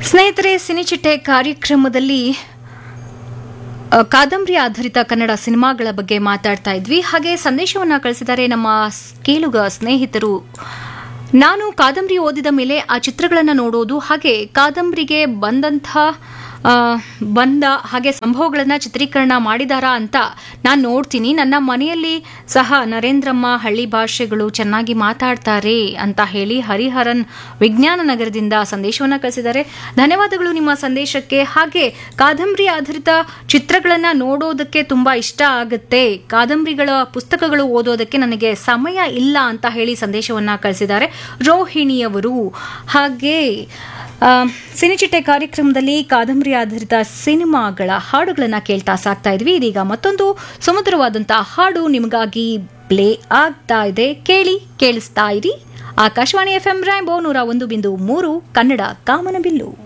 ಸ್ನೇಹಿತರೆ ಸಿನಿಚಿಟ್ಟೆ ಕಾರ್ಯಕ್ರಮದಲ್ಲಿ ಅ, ಕಾದಂಬರಿ ಆಧಾರಿತ ಕನ್ನಡ ಸಿನಿಮಾಗಳ ಬಗ್ಗೆ ಮಾತಾಡ್ತಾ ಇದ್ವಿ ಹಾಗೆ ಸಂದೇಶವನ್ನ ಕಳಿಸಿದ್ದಾರೆ ನಮ್ಮ ಸ್- ಕೇಳುಗ ಸ್ನೇಹಿತರು ನಾನು ಕಾದಂಬರಿ ಓದಿದ ಮೇಲೆ ಆ ಚಿತ್ರಗಳನ್ನು ನೋಡೋದು ಹಾಗೆ ಕಾದಂಬರಿಗೆ ಬಂದಂಥ ಆ, ಬಂದ ಹಾಗೆ ಸಂಭವಗಳನ್ನ ಚಿತ್ರೀಕರಣ ಮಾಡಿದಾರಾ ಅಂತ ನಾನು ನೋಡ್ತೀನಿ ನನ್ನ ಮನೆಯಲ್ಲಿ ಸಹ ನರೇಂದ್ರಮ್ಮ ಹಳ್ಳಿ ಭಾಷೆಗಳು ಚೆನ್ನಾಗಿ ಮಾತಾಡ್ತಾರೆ ಅಂತ ಹೇಳಿ ಹರಿಹರನ್ ವಿಜ್ಞಾನ ನಗರದಿಂದ ಸಂದೇಶವನ್ನ ಕಳಿಸಿದ್ದಾರೆ ಧನ್ಯವಾದಗಳು ನಿಮ್ಮ ಸಂದೇಶಕ್ಕೆ ಹಾಗೆ ಕಾದಂಬರಿ ಆಧಾರಿತ ಚಿತ್ರಗಳನ್ನ ನೋಡೋದಕ್ಕೆ ತುಂಬಾ ಇಷ್ಟ ಆಗುತ್ತೆ ಕಾದಂಬರಿಗಳ ಪುಸ್ತಕಗಳು ಓದೋದಕ್ಕೆ ನನಗೆ ಸಮಯ ಇಲ್ಲ ಅಂತ ಹೇಳಿ ಸಂದೇಶವನ್ನ ಕಳಿಸಿದ್ದಾರೆ ರೋಹಿಣಿಯವರು ಹಾಗೆ ಆ, ಸಿನಿಚಿಟ್ಟೆ ಕಾರ್ಯಕ್ರಮದಲ್ಲಿ ಕಾದಂಬರಿ ಆಧಾರಿತ ಸಿನಿಮಾಗಳ ಹಾಡುಗಳನ್ನ ಕೇಳ್ತಾ ಸಾಕ್ತಾ ಇದ್ವಿ ಇದೀಗ ಮತ್ತೊಂದು ಸುಮಧುರವಾದಂತಹ ಹಾಡು ನಿಮಗಾಗಿ ಪ್ಲೇ ಆಗ್ತಾ ಇದೆ ಕೇಳಿ ಕೇಳಿಸ್ತಾ ಇರಿ ಆಕಾಶವಾಣಿ ಎಫ್ ಎಂ ರಾಂಬೋ ನೂರ ಒಂದು ಬಿಂದು ಮೂರು ಕನ್ನಡ ಕಾಮನಬಿಲ್ಲು